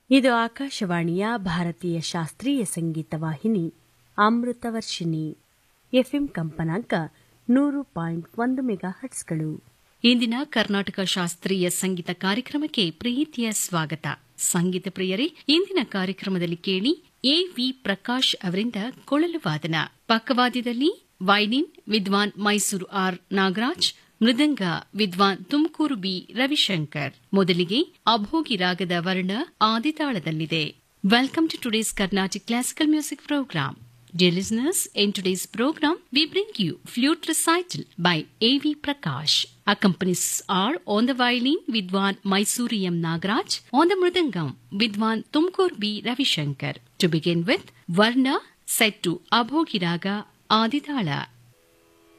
ಇದು ಆಕಾಶವಾಣಿಯ ಭಾರತೀಯ ಶಾಸ್ತ್ರೀಯ ಸಂಗೀತ ವಾಹಿನಿ ಅಮೃತವರ್ಷಿಣಿ ಎಫ್ಎಂ ಕಂಪನಾಂಕ ನೂರು ಪಾಯಿಂಟ್ ಒಂದು ಮೆಗಾ ಹಟ್ಸ್ಗಳು ಇಂದಿನ ಕರ್ನಾಟಕ ಶಾಸ್ತ್ರೀಯ ಸಂಗೀತ ಕಾರ್ಯಕ್ರಮಕ್ಕೆ ಪ್ರೀತಿಯ ಸ್ವಾಗತ ಸಂಗೀತ ಪ್ರಿಯರೇ ಇಂದಿನ ಕಾರ್ಯಕ್ರಮದಲ್ಲಿ ಕೇಳಿ ಎ ವಿ ಪ್ರಕಾಶ್ ಅವರಿಂದ ಕೊಳಲು ವಾದನ ಪಕ್ಕವಾದ್ಯದಲ್ಲಿ ವೈಲಿನ್ ವಿದ್ವಾನ್ ಮೈಸೂರು ಆರ್ ನಾಗರಾಜ್ ಮೃದಂಗ ವಿದ್ವಾನ್ ತುಮಕೂರು ಬಿ ರವಿಶಂಕರ್ ಮೊದಲಿಗೆ ಅಭೋಗಿ ರಾಗದ ವರ್ಣ ಆದಿತಾಳದಲ್ಲಿದೆ welcome to today's Carnatic classical music programme Dear listeners, in today's program, we bring you Flute Recital by A.V. Prakash. Accompanies are on the violin Vidwan Mysuri M. Nagaraj, on the mridangam Vidwan Tumkur B. Ravishankar. To begin with, Varna set to Abhogiraga Aditala.